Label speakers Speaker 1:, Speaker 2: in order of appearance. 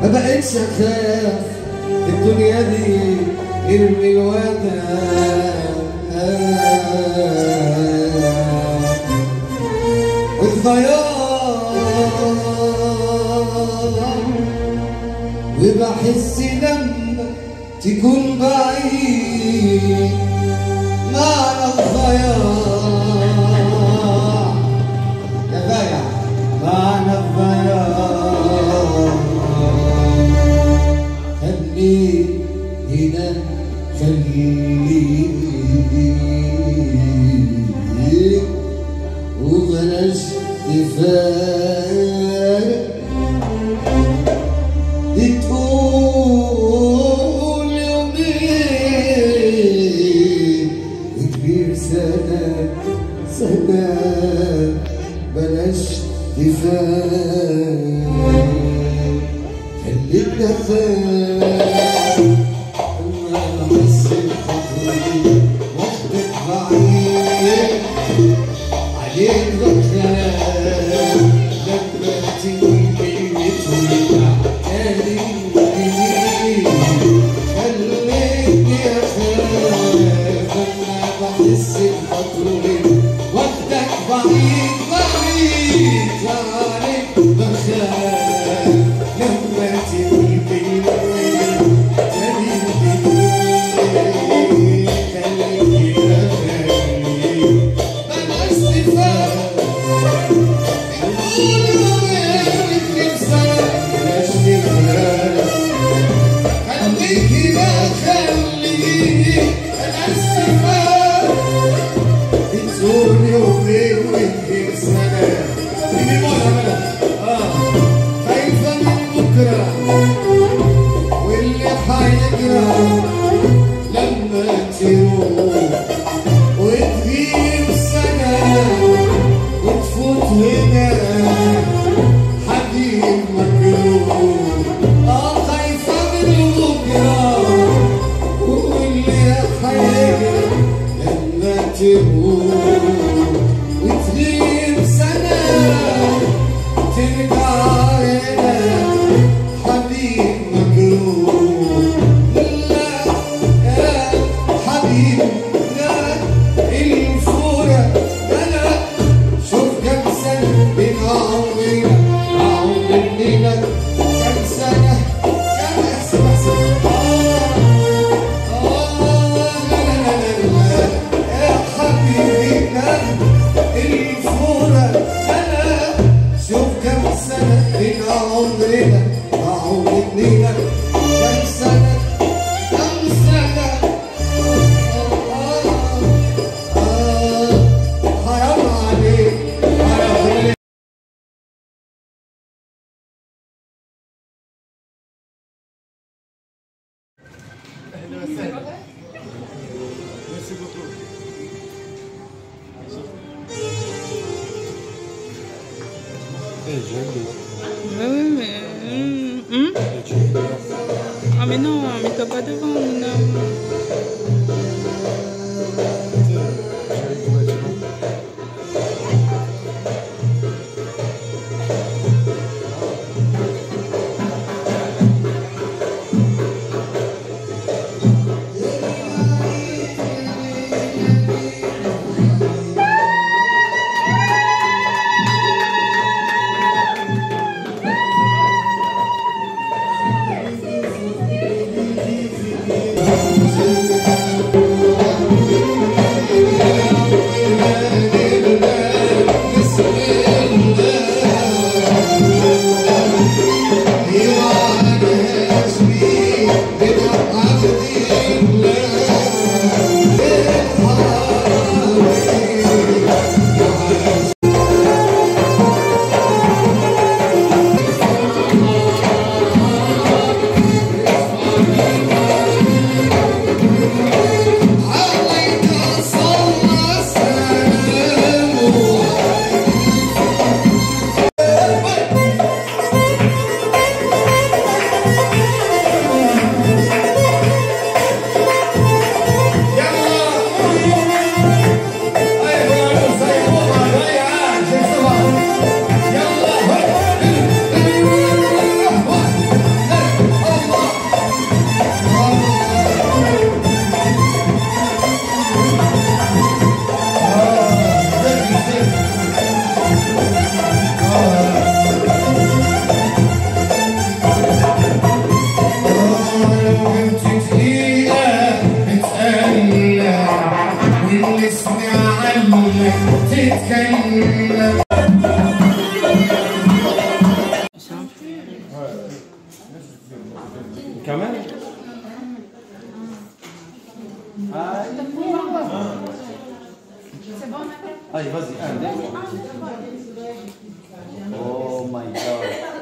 Speaker 1: ما بقتش اخاف الدنيا دي ارمي الوداع والضياع وبحس لما تكون بعيد معنى الضياع يا ضيع معنى الضياع خليك هنا خليك وبلاش تفارق بتقول يومين كبير سنة سنة بلاش تفاهم خليك نفاق أما بحس بخطري وحدك بعيد عليك بخاف لما تيجي ترجع تاني خليني اخاف لما بحس بخطري وحدك بعيد بعيد عليك بخاف لما تيجي تاني خليني اخاف بلاش تفاهم لما تروح وتغيب سنه وتفوت هنا حبيب مجنون اه خايفة من بكرة واللي هيجري لما تموت وتغيب سنة ترجع هنا حبيب مجنون لا يا حبيب لا الفورة أنا شوف كم سنة بين عمرنا عمرنا كم سنة كم اسمع سنة آه آه لا لا لا لا لا يا حبيبي لا الفورة أنا شوف كم سنة بين عمرنا عمرنا كم سنة كم سنة آه آه حرام عليك حرام عليك
Speaker 2: اهلا وسهلا ميرسي بوكو
Speaker 3: Ouais, ouais, mais. hum, hum. Ah, mais non, mais toi pas devant, non.
Speaker 1: Thank عنك تتكلم
Speaker 2: كمان Allez, vas-y, un, deux. Oh my god.